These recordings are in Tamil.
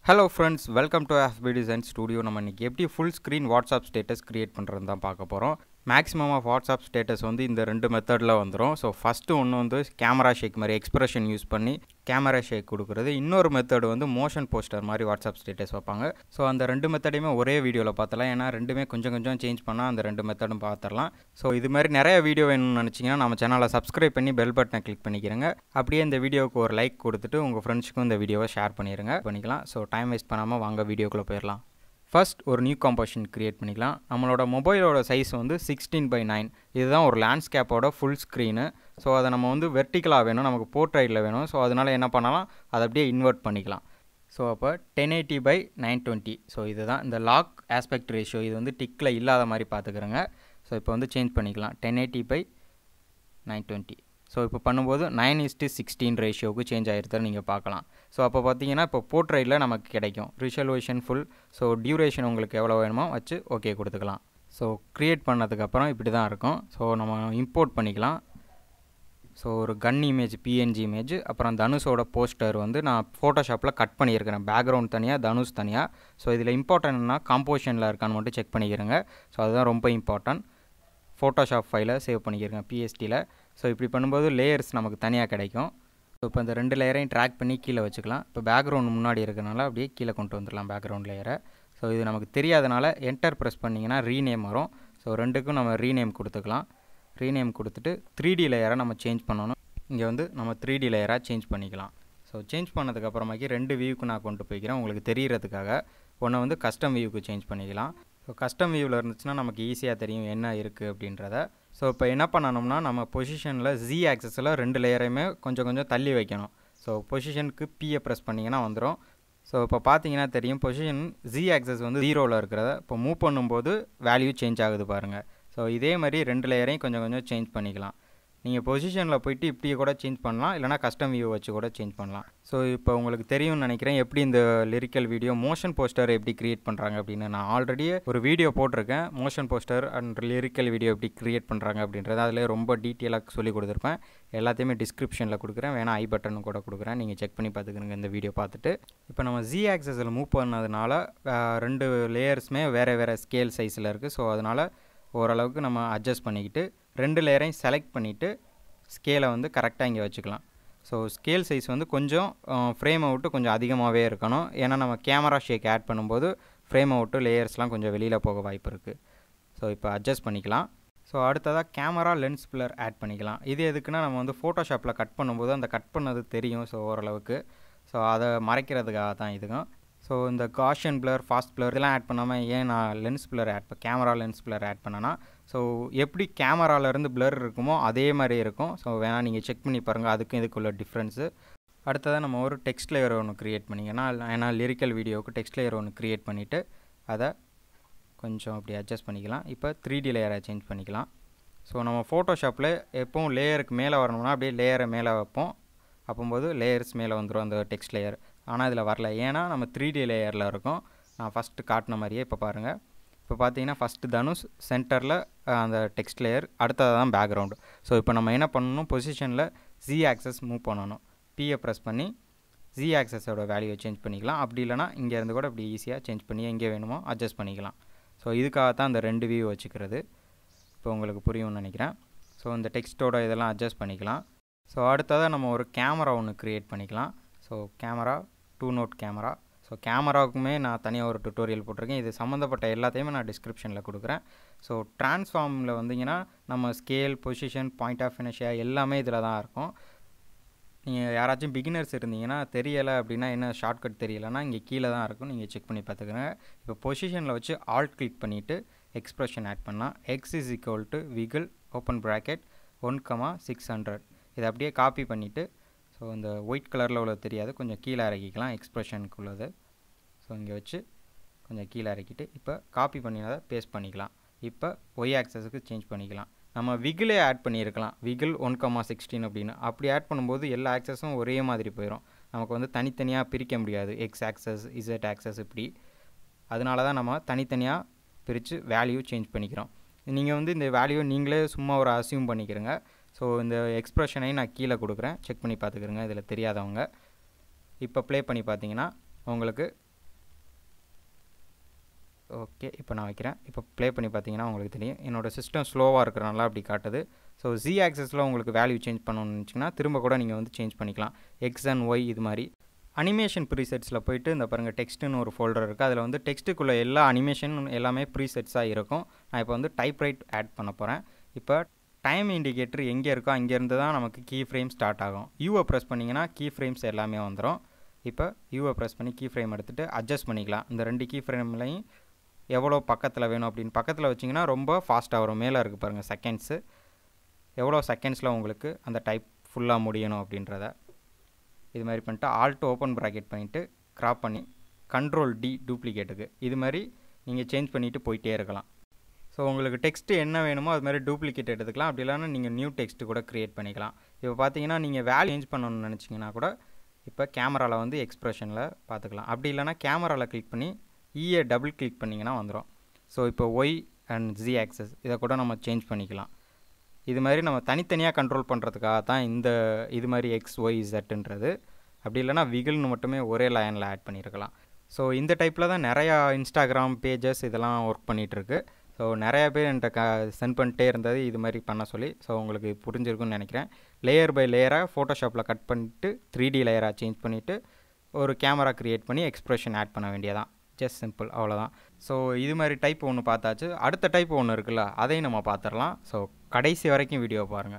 hello friends welcome to Effy design studio நம்ம இன்றைக்கி எப்படி full screen WhatsApp status create பண்ணுறது தான் பார்க்க போகிறோம் மேக்ஸிமம் ஆஃப் வாட்ஸ்அப் ஸ்டேட்டஸ் வந்து இந்த ரெண்டு மெத்தடில் வந்துடும் ஸோ ஃபஸ்ட்டு ஒன்று வந்து கேமரா ஷேக் மாதிரி எக்ஸ்பிரஷன் யூஸ் பண்ணி கேமரா ஷேக் கொடுக்குறது இன்னொரு மெத்தட் வந்து மோஷன் போஸ்டர் மாதிரி வாட்ஸ்அப் ஸ்டேட்டஸ் வைப்பாங்க ஸோ அந்த ரெண்டு மெத்தடையுமே ஒரே வீடியோவில் பார்த்தலாம் ஏன்னா ரெண்டுமே கொஞ்சம் கொஞ்சம் சேஞ்ச் பண்ணால் அந்த ரெண்டு மெத்தடும் பார்த்துடலாம் ஸோ இது மாதிரி நிறைய வீடியோ வேணும்னு நினச்சிங்கன்னா நம்ம சேனலை சப்ஸ்கிரைப் பண்ணி பெல் பட்டனை கிளிக் பண்ணிக்கிறங்க அப்படியே இந்த வீடியோவுக்கு ஒரு லைக் கொடுத்துட்டு உங்கள் ஃப்ரெண்ட்ஸுக்கும் இந்த வீடியோவை ஷேர் பண்ணிடுங்க பண்ணிக்கலாம் ஸோ டைம் வேஸ்ட் பண்ணாமல் வாங்க வீடியோக்குள்ளே போயிடலாம் ஃபர்ஸ்ட் ஒரு நியூ காம்போசிஷன் க்ரியேட் பண்ணிக்கலாம் நம்மளோட மொபைலோட சைஸ் வந்து சிக்ஸ்டீன் பை நைன் இதுதான் ஒரு லேண்ட்ஸ்கேப்போட ஃபுல் ஸ்க்ரீனு ஸோ அதை நம்ம வந்து வெர்டிக்கலாக வேணும் நமக்கு போர்ட்ரைட்டில் வேணும் ஸோ அதனால் என்ன பண்ணலாம் அதை அப்படியே இன்வெர்ட் பண்ணிக்கலாம் ஸோ அப்போ ten eighty by nine twenty so இதுதான் இந்த லாக் ஆஸ்பெக்ட் ரேஷியோ இது வந்து டிக்கில் இல்லாத மாதிரி பார்த்துக்கிறேங்க ஸோ இப்போ வந்து சேஞ்ச் பண்ணிக்கலாம் ten eighty by nine twenty so இப்போ பண்ணும்போது நைன் இஸ்ட்டு சிக்ஸ்டீன் ரேஷியோவுக்கு சேஞ்ச் ஆகிருந்தால் நீங்கள் பார்க்கலாம் ஸோ அப்போ பார்த்தீங்கன்னா இப்போ போர்ட்ரைட்டில் நமக்கு கிடைக்கும் ரிசல்வேஷன் ஃபுல் ஸோ டியூரேஷன் உங்களுக்கு எவ்வளோ வேணுமோ வச்சு ஓகே கொடுத்துக்கலாம் ஸோ க்ரியேட் பண்ணதுக்கப்புறம் இப்படி தான் இருக்கும் ஸோ நம்ம இம்போர்ட் பண்ணிக்கலாம் ஸோ ஒரு கன் இமேஜ் பிஎன்ஜி இமேஜ் அப்புறம் தனுஷோட போஸ்டர் வந்து நான் ஃபோட்டோஷாப்பில் கட் பண்ணியிருக்கிறேன் பேக்ரவுண்ட் தனியாக தனுஷ் தனியாக ஸோ இதில் இம்பார்ட்டன்ட்னா காம்போஷனில் இருக்கான்னு மட்டும் செக் பண்ணிக்கிறேங்க ஸோ அதுதான் ரொம்ப இம்பார்ட்டன்ட் ஃபோட்டோஷாப் ஃபைலை சேவ் பண்ணிக்கிறேங்க பிஎஸ்டியில் ஸோ இப்படி பண்ணும்போது லேயர்ஸ் நமக்கு தனியாக கிடைக்கும் ஸோ இப்போ இந்த ரெண்டு லேயரையும் ட்ராக் பண்ணி கீழே வச்சுக்கலாம் இப்போ பேக்ரவுண்ட் முன்னாடி இருக்கனால அப்படியே கீழே கொண்டு வந்துடலாம் பேக்ரவுண்ட் லேயரை ஸோ இது நமக்கு தெரியாதனால என்டர் ப்ரெஸ் பண்ணிங்கன்னா ரீநேம் வரும் ஸோ ரெண்டுக்கும் நம்ம ரீநேம் கொடுத்துக்கலாம் ரீநேம் கொடுத்துட்டு த்ரீ டி லேயரை நம்ம சேஞ்ச் பண்ணணும் இங்கே வந்து நம்ம த்ரீ டி லேயராக சேஞ்ச் பண்ணிக்கலாம் ஸோ சேஞ்ச் பண்ணதுக்கப்புறமாக்கி ரெண்டு வியூக்கு நான் கொண்டு போய்க்கிறேன் உங்களுக்கு தெரியறதுக்காக ஒன்று வந்து கஸ்டம் வியூக்கு சேஞ்ச் பண்ணிக்கலாம் ஸோ கஸ்டம் வியூவில் இருந்துச்சுன்னா நமக்கு ஈஸியாக தெரியும் என்ன இருக்குது அப்படின்றத ஸோ இப்போ என்ன பண்ணணும்னா நம்ம பொசிஷனில் ஜி ஆக்சஸில் ரெண்டு லேயரையுமே கொஞ்சம் கொஞ்சம் தள்ளி வைக்கணும் ஸோ பொசிஷனுக்கு பியை ப்ரெஸ் பண்ணிங்கன்னா வந்துடும் ஸோ இப்போ பார்த்தீங்கன்னா தெரியும் பொசிஷன் ஜி ஆக்சஸ் வந்து ஜீரோவில் இருக்கிறத இப்போ மூவ் பண்ணும்போது வேல்யூ சேஞ்ச் ஆகுது பாருங்கள் ஸோ இதே மாதிரி ரெண்டு லேயரையும் கொஞ்சம் கொஞ்சம் சேஞ்ச் பண்ணிக்கலாம் நீங்கள் பொசிஷனில் போயிட்டு இப்படியே கூட சேஞ்ச் பண்ணலாம் இல்லைனா கஸ்டம் வியூ வச்சு கூட சேஞ்ச் பண்ணலாம் ஸோ இப்போ உங்களுக்கு தெரியும்னு நினைக்கிறேன் எப்படி இந்த லிரிக்கல் வீடியோ மோஷன் போஸ்டர் எப்படி க்ரியேட் பண்ணுறாங்க அப்படின்னு நான் ஆல்ரெடி ஒரு வீடியோ போட்டிருக்கேன் motion poster and lyrical video எப்படி க்ரியேட் பண்ணுறாங்க அப்படின்றது அதில் ரொம்ப டீட்டெயிலாக சொல்லி கொடுத்துருப்பேன் எல்லாத்தையுமே டிஸ்கிரிப்ஷனில் கொடுக்குறேன் வேணால் ஐ பட்டன் கூட கொடுக்குறேன் நீங்கள் செக் பண்ணி பார்த்துக்கிறங்க இந்த வீடியோ பார்த்துட்டு இப்போ நம்ம ஜி ஆக்சஸில் மூவ் பண்ணதுனால ரெண்டு லேயர்ஸுமே வேறு வேறு ஸ்கேல் சைஸில் இருக்குது ஸோ அதனால் ஓரளவுக்கு நம்ம அட்ஜஸ்ட் பண்ணிக்கிட்டு ரெண்டு லேயரையும் செலக்ட் பண்ணிவிட்டு ஸ்கேலை வந்து கரெக்டாக இங்கே வச்சுக்கலாம் ஸோ ஸ்கேல் சைஸ் வந்து கொஞ்சம் ஃப்ரேம் அவுட்டு கொஞ்சம் அதிகமாகவே இருக்கணும் ஏன்னா நம்ம கேமரா ஷேக் ஆட் பண்ணும்போது ஃப்ரேம் அவுட்டு லேயர்ஸ்லாம் கொஞ்சம் வெளியில் போக வாய்ப்பு இருக்குது ஸோ இப்போ அட்ஜஸ்ட் பண்ணிக்கலாம் ஸோ அடுத்ததாக கேமரா லென்ஸ் பிளர் ஆட் பண்ணிக்கலாம் இது எதுக்குன்னா நம்ம வந்து ஃபோட்டோஷாப்பில் கட் பண்ணும்போது அந்த கட் பண்ணது தெரியும் ஸோ ஓரளவுக்கு ஸோ அதை மறைக்கிறதுக்காக தான் இதுக்கும் ஸோ இந்த காஷன் பிளர் ஃபாஸ்ட் பிளர் இதெல்லாம் ஆட் பண்ணாமல் ஏன் நான் lens blur add camera lens blur add பண்ணேன்னா ஸோ எப்படி கேமராலேருந்து பிளர் இருக்குமோ அதே மாதிரி இருக்கும் ஸோ வேணால் நீங்கள் செக் பண்ணி பாருங்கள் அதுக்கும் இதுக்குள்ள டிஃப்ரென்ஸு அடுத்ததாக நம்ம ஒரு டெக்ஸ்ட் லேயர் ஒன்று க்ரியேட் பண்ணிங்கன்னா ஏன்னா லிரிக்கல் வீடியோவுக்கு டெக்ஸ்ட் லேயர் ஒன்று க்ரியேட் பண்ணிவிட்டு அதை கொஞ்சம் அப்படி அட்ஜஸ்ட் பண்ணிக்கலாம் இப்போ த்ரீ டி லேயரை சேஞ்ச் பண்ணிக்கலாம் ஸோ நம்ம ஃபோட்டோஷாப்பில் எப்போவும் லேயருக்கு மேலே வரணும்னா அப்படியே லேயரை மேலே வைப்போம் அப்போம்போது லேயர்ஸ் மேலே வந்துடும் அந்த டெக்ஸ்ட் லேயர் ஆனால் இதில் வரல ஏன்னா நம்ம த்ரீ டி லேயரில் இருக்கோம் நான் ஃபஸ்ட்டு காட்டின மாதிரியே இப்போ பாருங்கள் இப்போ பார்த்தீங்கன்னா ஃபஸ்ட்டு தனுஷ் சென்டரில் அந்த டெக்ஸ்ட் லேயர் அடுத்தது தான் பேக்ரவுண்டு ஸோ இப்போ நம்ம என்ன பண்ணணும் பொசிஷனில் ஜி ஆக்சஸ் மூவ் பண்ணணும் பியை ப்ரெஸ் பண்ணி ஜி ஆக்சஸோட வேல்யூவை சேஞ்ச் பண்ணிக்கலாம் அப்படி இல்லைனா இங்கேருந்து கூட இப்படி ஈஸியாக சேஞ்ச் பண்ணி எங்கே வேணுமோ அட்ஜஸ்ட் பண்ணிக்கலாம் ஸோ இதுக்காக தான் அந்த ரெண்டு வியூ வச்சுக்கிறது இப்போ உங்களுக்கு புரியும்னு நினைக்கிறேன் ஸோ இந்த டெக்ஸ்ட்டோட இதெல்லாம் அட்ஜஸ்ட் பண்ணிக்கலாம் ஸோ அடுத்ததாக நம்ம ஒரு கேமரா ஒன்று க்ரியேட் பண்ணிக்கலாம் so camera two node camera so கேமராவுக்குமே நான் தனியாக ஒரு டுட்டோரியல் போட்டிருக்கேன் இது சம்மந்தப்பட்ட எல்லாத்தையுமே நான் டிஸ்கிரிப்ஷனில் கொடுக்குறேன் ஸோ ட்ரான்ஸ்ஃபார்மில் வந்தீங்கன்னா நம்ம ஸ்கேல் பொசிஷன் பாயிண்ட் ஆஃப் ஃபினிஷியா எல்லாமே இதில் தான் இருக்கும் நீங்கள் யாராச்சும் பிகினர்ஸ் இருந்தீங்கன்னா தெரியலை அப்படின்னா என்ன ஷார்ட்கட் தெரியலைன்னா இங்கே கீழே தான் இருக்கும் நீங்கள் செக் பண்ணி பார்த்துக்கோங்க இப்போ பொசிஷனில் வச்சு ஆல்ட் கிளிக் பண்ணிவிட்டு எக்ஸ்ப்ரெஷன் ஆட் பண்ணால் X is equal to wiggle open bracket one comma six hundred இதை அப்படியே காப்பி பண்ணிவிட்டு ஸோ இந்த ஒயிட் கலரில் உள்ள தெரியாது கொஞ்சம் கீழே இறக்கிக்கலாம் எக்ஸ்ப்ரெஷனுக்கு உள்ளது ஸோ இங்கே வச்சு கொஞ்சம் கீழே இறக்கிட்டு இப்போ காப்பி பண்ணினதை பேஸ்ட் பண்ணிக்கலாம் இப்போ ஒய் ஆக்சஸுக்கு சேஞ்ச் பண்ணிக்கலாம் நம்ம விகிலே ஆட் பண்ணியிருக்கலாம் விகில் ஒன் கமா சிக்ஸ்டீன் அப்படின்னு அப்படி ஆட் பண்ணும்போது எல்லா ஆக்சஸும் ஒரே மாதிரி போயிடும் நமக்கு வந்து தனித்தனியாக பிரிக்க முடியாது எக்ஸ் ஆக்சஸ் இசட் ஆக்சஸ் இப்படி அதனால தான் நம்ம தனித்தனியாக பிரித்து வேல்யூ சேஞ்ச் பண்ணிக்கிறோம் நீங்கள் வந்து இந்த வேல்யூ நீங்களே சும்மா ஒரு அசியூம் பண்ணிக்கிறங்க ஸோ இந்த எக்ஸ்ப்ரெஷனையும் நான் கீழே கொடுக்குறேன் செக் பண்ணி பார்த்துக்கிறேங்க இதில் தெரியாதவங்க இப்போ ப்ளே பண்ணி பார்த்தீங்கன்னா உங்களுக்கு ஓகே இப்போ நான் வைக்கிறேன் இப்போ ப்ளே பண்ணி பார்த்தீங்கன்னா உங்களுக்கு தெரியும் என்னோடய சிஸ்டம் ஸ்லோவாக இருக்கிறனால அப்படி காட்டுது ஸோ ஜி ஆக்சஸில் உங்களுக்கு வேல்யூ சேஞ்ச் பண்ணணும்னு நினச்சிங்கன்னா திரும்ப கூட நீங்கள் வந்து சேஞ்ச் பண்ணிக்கலாம் எக்ஸ் அண்ட் ஒய் இது மாதிரி அனிமேஷன் ப்ரீசெட்ஸில் போயிட்டு இந்த பாருங்கள் டெக்ஸ்ட்டுன்னு ஒரு ஃபோல்டர் இருக்குது அதில் வந்து டெக்ஸ்ட்டுக்குள்ளே எல்லா அனிமேஷன் எல்லாமே ப்ரீசெட்ஸாக இருக்கும் நான் இப்போ வந்து டைப் ரைட் ஆட் பண்ண போகிறேன் இப்போ டைம் இண்டிகேட்டர் எங்கே இருக்கோ அங்கேருந்து தான் நமக்கு கீ ஃப்ரேம் ஸ்டார்ட் ஆகும் யூவை ப்ரெஸ் பண்ணிங்கன்னா கீ ஃப்ரேம்ஸ் எல்லாமே வந்துடும் இப்போ யூவை ப்ரெஸ் பண்ணி கீ ஃப்ரேம் எடுத்துகிட்டு அட்ஜஸ்ட் பண்ணிக்கலாம் இந்த ரெண்டு கீ ஃப்ரேம்லையும் எவ்வளோ பக்கத்தில் வேணும் அப்படின்னு பக்கத்தில் வச்சிங்கன்னா ரொம்ப ஃபாஸ்ட்டாக வரும் மேலே இருக்குது பாருங்கள் செகண்ட்ஸு எவ்வளோ செகண்ட்ஸில் உங்களுக்கு அந்த டைப் ஃபுல்லாக முடியணும் அப்படின்றத இது மாதிரி பண்ணிட்டு ஆல்ட் ஓப்பன் ப்ராக்கெட் பண்ணிவிட்டு க்ராப் பண்ணி கண்ட்ரோல் டி டூப்ளிகேட்டுக்கு இது மாதிரி நீங்கள் சேஞ்ச் பண்ணிவிட்டு போயிட்டே இருக்கலாம் ஸோ உங்களுக்கு டெக்ஸ்ட்டு என்ன வேணுமோ அது மாதிரி டூப்ளிகேட் எடுத்துக்கலாம் அப்படி இல்லைனா நீங்கள் நியூ டெக்ஸ்ட்டு கூட க்ரியேட் பண்ணிக்கலாம் இப்போ பார்த்தீங்கன்னா நீங்கள் வேல்யூ சேஞ்ச் பண்ணணும்னு நினச்சிங்கன்னா கூட இப்போ கேமராவில் வந்து எக்ஸ்ப்ரெஷனில் பார்த்துக்கலாம் அப்படி இல்லைனா கேமராவில் கிளிக் பண்ணி இஏ டபுள் கிளிக் பண்ணிங்கன்னா வந்துடும் ஸோ இப்போ ஒய் அண்ட் ஜி ஆக்சஸ் இதை கூட நம்ம சேஞ்ச் பண்ணிக்கலாம் இது மாதிரி நம்ம தனித்தனியாக கண்ட்ரோல் பண்ணுறதுக்காக தான் இந்த இது மாதிரி எக்ஸ் ஒய் இசட்டுன்றது அப்படி இல்லைனா விகில்னு மட்டுமே ஒரே லைனில் ஆட் பண்ணியிருக்கலாம் ஸோ இந்த டைப்பில் தான் நிறையா இன்ஸ்டாகிராம் பேஜஸ் இதெல்லாம் ஒர்க் பண்ணிகிட்ருக்கு ஸோ நிறையா பேர் என்கிட்ட க சென்ட் பண்ணிட்டே இருந்தது இது மாதிரி பண்ண சொல்லி ஸோ உங்களுக்கு புரிஞ்சிருக்குன்னு நினைக்கிறேன் லேயர் பை லேயராக ஃபோட்டோஷாப்பில் கட் பண்ணிவிட்டு த்ரீ டி லேயராக சேஞ்ச் பண்ணிவிட்டு ஒரு கேமரா க்ரியேட் பண்ணி எக்ஸ்ப்ரெஷன் ஆட் பண்ண வேண்டியதான் ஜஸ்ட் சிம்பிள் அவ்வளோதான் ஸோ இது மாதிரி டைப் ஒன்று பார்த்தாச்சு அடுத்த டைப் ஒன்று இருக்குல்ல அதையும் நம்ம பார்த்துடலாம் ஸோ கடைசி வரைக்கும் வீடியோ பாருங்கள்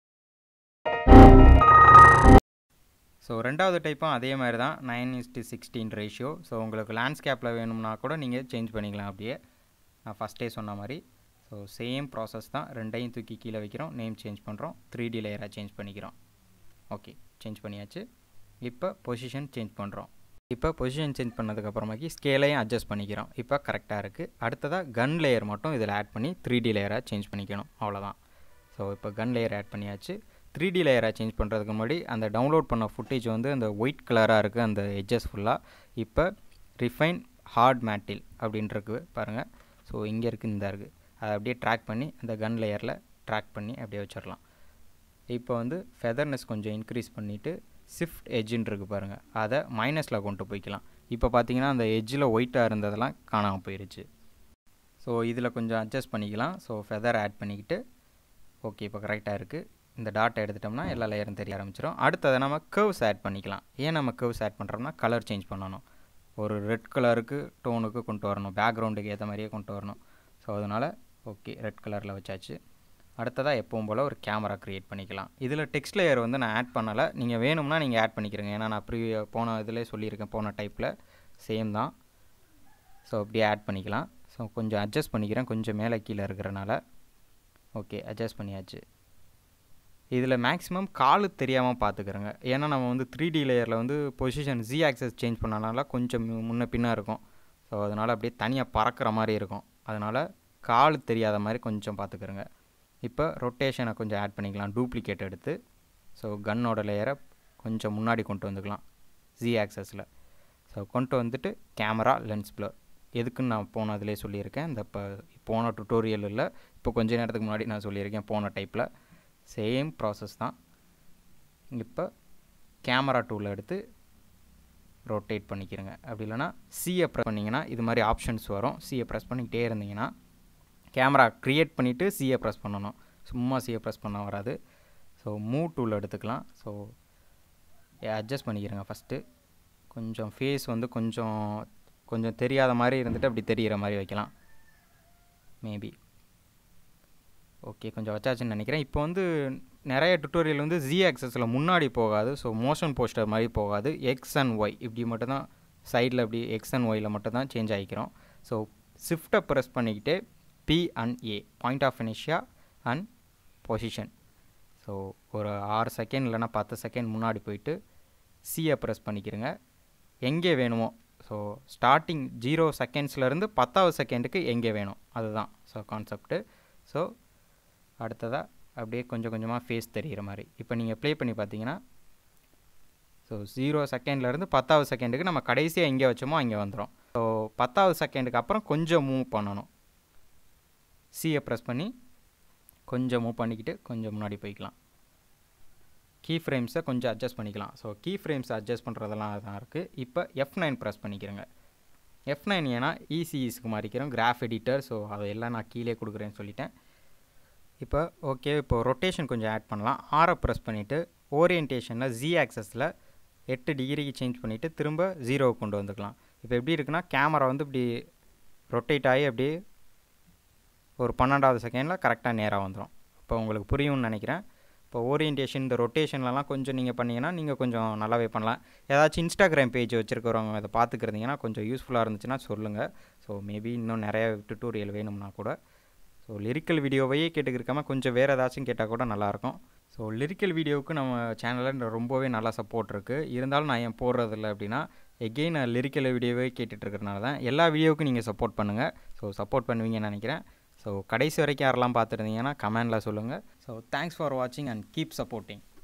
ஸோ ரெண்டாவது டைப்பும் அதே மாதிரி தான் nine is to sixteen ratio so உங்களுக்கு லேண்ட்ஸ்கேப்பில் வேணும்னா கூட நீங்கள் சேஞ்ச் பண்ணிக்கலாம் அப்படியே நான் ஃபஸ்ட்டே சொன்ன மாதிரி ஸோ சேம் ப்ராசஸ் தான் ரெண்டையும் தூக்கி கீழே வைக்கிறோம் நேம் சேஞ்ச் பண்ணுறோம் த்ரீ டி லேயராக சேஞ்ச் பண்ணிக்கிறோம் ஓகே சேஞ்ச் பண்ணியாச்சு இப்போ பொசிஷன் சேஞ்ச் பண்ணுறோம் இப்போ பொசிஷன் சேஞ்ச் பண்ணதுக்கப்புறமாக்கி ஸ்கேலையும் அட்ஜஸ்ட் பண்ணிக்கிறோம் இப்போ கரெக்டாக இருக்குது அடுத்ததாக கன் லேயர் மட்டும் இதில் ஆட் பண்ணி த்ரீ டி லேயராக சேஞ்ச் பண்ணிக்கணும் அவ்வளோதான் ஸோ இப்போ கன் லேயர் ஆட் பண்ணியாச்சு த்ரீ டி லேயராக சேஞ்ச் பண்ணுறதுக்கு முன்னாடி அந்த டவுன்லோட் பண்ண ஃபுட்டேஜ் வந்து அந்த ஒயிட் கலராக இருக்குது அந்த எட்ஜஸ் ஃபுல்லாக இப்போ ரிஃபைன் ஹார்ட் மேட்டில் அப்படின்ட்டுருக்கு பாருங்கள் ஸோ இங்கே இருக்குது இந்த இருக்குது அதை அப்படியே ட்ராக் பண்ணி அந்த கன் லேயரில் ட்ராக் பண்ணி அப்படியே வச்சிடலாம் இப்போ வந்து ஃபெதர்னஸ் கொஞ்சம் இன்க்ரீஸ் பண்ணிவிட்டு ஷிஃப்ட் எட்ஜுன்னு இருக்குது பாருங்கள் அதை மைனஸில் கொண்டு போய்க்கலாம் இப்போ பார்த்தீங்கன்னா அந்த எட்ஜில் ஒயிட்டாக இருந்ததெல்லாம் காணாமல் போயிடுச்சு ஸோ இதில் கொஞ்சம் அட்ஜஸ்ட் பண்ணிக்கலாம் ஸோ ஃபெதர் ஆட் பண்ணிக்கிட்டு ஓகே இப்போ கரெக்டாக இருக்குது இந்த டாட்டை எடுத்துட்டோம்னா எல்லா லேயரும் தெரிய ஆரம்பிச்சிடும் அடுத்ததை நம்ம கர்வ்ஸ் ஆட் பண்ணிக்கலாம் ஏன் நம்ம கர்வ்ஸ் ஆட் பண்ணுறோம்னா கலர் சேஞ்ச் பண்ணணும் ஒரு ரெட் கலருக்கு டோனுக்கு கொண்டு வரணும் பேக்ரவுண்டுக்கு ஏற்ற மாதிரியே கொண்டு வரணும் ஸோ அதனால் ஓகே ரெட் கலரில் வச்சாச்சு அடுத்ததாக எப்பவும் போல் ஒரு கேமரா க்ரியேட் பண்ணிக்கலாம் இதில் டெக்ஸ்ட் லேயர் வந்து நான் ஆட் பண்ணலை நீங்கள் வேணும்னா நீங்கள் ஆட் பண்ணிக்கிறீங்க ஏன்னா நான் ப்ரீ போன இதிலே சொல்லியிருக்கேன் போன டைப்பில் சேம் தான் ஸோ அப்படியே ஆட் பண்ணிக்கலாம் ஸோ கொஞ்சம் அட்ஜஸ்ட் பண்ணிக்கிறேன் கொஞ்சம் மேலே கீழே இருக்கிறனால ஓகே அட்ஜஸ்ட் பண்ணியாச்சு இதில் மேக்ஸிமம் காலு தெரியாமல் பார்த்துக்கிறேங்க ஏன்னா நம்ம வந்து த்ரீ டி லேயரில் வந்து பொசிஷன் ஜி ஆக்சஸ் சேஞ்ச் பண்ணனால கொஞ்சம் முன்ன பின்னாக இருக்கும் ஸோ அதனால் அப்படியே தனியாக பறக்கிற மாதிரி இருக்கும் அதனால் காலு தெரியாத மாதிரி கொஞ்சம் பார்த்துக்கிறேங்க இப்போ ரொட்டேஷனை கொஞ்சம் ஆட் பண்ணிக்கலாம் டூப்ளிகேட் எடுத்து ஸோ கன்னோட லேயரை கொஞ்சம் முன்னாடி கொண்டு வந்துக்கலாம் ஜி ஆக்சஸில் ஸோ கொண்டு வந்துட்டு கேமரா லென்ஸ் ப்ளர் எதுக்குன்னு நான் போன அதிலே சொல்லியிருக்கேன் இந்த இப்போ போன டுட்டோரியல் இல்லை இப்போ கொஞ்ச நேரத்துக்கு முன்னாடி நான் சொல்லியிருக்கேன் போன டைப்பில் சேம் ப்ராசஸ் தான் இப்போ கேமரா டூவில் எடுத்து ரொட்டேட் பண்ணிக்கிறேங்க அப்படி இல்லைனா சியை ப்ரெஸ் பண்ணிங்கன்னா இது மாதிரி ஆப்ஷன்ஸ் வரும் சியை ப்ரெஸ் பண்ணிக்கிட்டே இருந்தீங்கன்னா கேமரா க்ரியேட் பண்ணிவிட்டு சியை ப்ரெஸ் பண்ணணும் சும்மா சியை ப்ரெஸ் பண்ண வராது ஸோ மூவ் டூவில் எடுத்துக்கலாம் ஸோ அட்ஜஸ்ட் பண்ணிக்கிறேங்க ஃபஸ்ட்டு கொஞ்சம் ஃபேஸ் வந்து கொஞ்சம் கொஞ்சம் தெரியாத மாதிரி இருந்துட்டு அப்படி தெரிகிற மாதிரி வைக்கலாம் மேபி ஓகே கொஞ்சம் வச்சாச்சுன்னு நினைக்கிறேன் இப்போ வந்து நிறைய டுட்டோரியல் வந்து ஜி ஆக்சஸில் முன்னாடி போகாது ஸோ மோஷன் போஸ்டர் மாதிரி போகாது எக்ஸ் அண்ட் ஒய் இப்படி மட்டும் தான் சைடில் இப்படி எக்ஸ் அண்ட் ஒயில் மட்டும் தான் சேஞ்ச் ஆகிக்கிறோம் ஸோ ஷிஃப்ட்டை ப்ரெஸ் பண்ணிக்கிட்டு P and A point of இனிஷியா அண்ட் பொசிஷன் ஸோ ஒரு ஆறு செகண்ட் இல்லைனா பத்து செகண்ட் முன்னாடி போயிட்டு சியை ப்ரெஸ் பண்ணிக்கிறங்க எங்கே வேணுமோ ஸோ ஸ்டார்டிங் ஜீரோ செகண்ட்ஸ்லேருந்து பத்தாவது செகண்டுக்கு எங்கே வேணும் அதுதான் ஸோ கான்செப்ட்டு ஸோ அடுத்ததாக அப்படியே கொஞ்சம் கொஞ்சமாக ஃபேஸ் தெரிகிற மாதிரி இப்போ நீங்கள் ப்ளே பண்ணி பார்த்தீங்கன்னா ஸோ ஜீரோ செகண்ட்லேருந்து பத்தாவது செகண்டுக்கு நம்ம கடைசியாக எங்கே வச்சோமோ அங்கே வந்துடும் ஸோ பத்தாவது செகண்டுக்கு அப்புறம் கொஞ்சம் மூவ் பண்ணணும் சியை ப்ரெஸ் பண்ணி கொஞ்சம் மூவ் பண்ணிக்கிட்டு கொஞ்சம் முன்னாடி போய்க்கலாம் கீ ஃப்ரேம்ஸை கொஞ்சம் அட்ஜஸ்ட் பண்ணிக்கலாம் ஸோ கீ ஃப்ரேம்ஸை அட்ஜஸ்ட் பண்ணுறதெல்லாம் தான் இருக்குது இப்போ எஃப் நைன் ப்ரெஸ் பண்ணிக்கிறேங்க எஃப் நைன் ஏன்னா இசிஇஸ்க்கு மாறிக்கிறோம் கிராஃப் எடிட்டர் ஸோ அதையெல்லாம் நான் கீழே கொடுக்குறேன்னு சொல்லிட்டேன் இப்போ ஓகே இப்போ ரொட்டேஷன் கொஞ்சம் ஆட் பண்ணலாம் ஆரை ப்ரெஸ் பண்ணிவிட்டு ஓரியன்டேஷனில் ஜி ஆக்சஸில் எட்டு டிகிரிக்கு சேஞ்ச் பண்ணிவிட்டு திரும்ப ஜீரோவை கொண்டு வந்துக்கலாம் இப்போ எப்படி இருக்குன்னா கேமரா வந்து இப்படி ரொட்டேட் ஆகி அப்படியே ஒரு பன்னெண்டாவது செகண்டில் கரெக்டாக நேராக வந்துடும் இப்போ உங்களுக்கு புரியும்னு நினைக்கிறேன் இப்போ ஓரியன்டேஷன் இந்த ரொட்டேஷன்லலாம் கொஞ்சம் நீங்கள் பண்ணிங்கன்னா நீங்கள் கொஞ்சம் நல்லாவே பண்ணலாம் ஏதாச்சும் இன்ஸ்டாகிராம் பேஜ் வச்சுருக்கிறவங்க அதை பார்த்துக்கிறதீங்கன்னா கொஞ்சம் யூஸ்ஃபுல்லாக இருந்துச்சுன்னா சொல்லுங்கள் ஸோ மேபி இன்னும் நிறைய டுட்டோரியல் வேணும்னா கூட ஸோ லிரிக்கல் வீடியோவையே கேட்டுக்கிருக்காமல் கொஞ்சம் வேறு ஏதாச்சும் கேட்டால் கூட நல்லாயிருக்கும் ஸோ லிரிக்கல் வீடியோவுக்கு நம்ம சேனலில் ரொம்பவே நல்லா சப்போர்ட் இருக்குது இருந்தாலும் நான் ஏன் போடுறதில்ல அப்படின்னா எகெயின் நான் லிரிக்கல் வீடியோவே கேட்டுட்ருக்கறனால தான் எல்லா வீடியோவுக்கும் நீங்கள் சப்போர்ட் பண்ணுங்கள் ஸோ சப்போர்ட் பண்ணுவீங்கன்னு நினைக்கிறேன் ஸோ கடைசி வரைக்கும் யாரெல்லாம் பார்த்துருந்தீங்கன்னா கமெண்டில் சொல்லுங்கள் ஸோ தேங்க்ஸ் ஃபார் வாட்சிங் அண்ட் கீப் சப்போர்ட்டிங்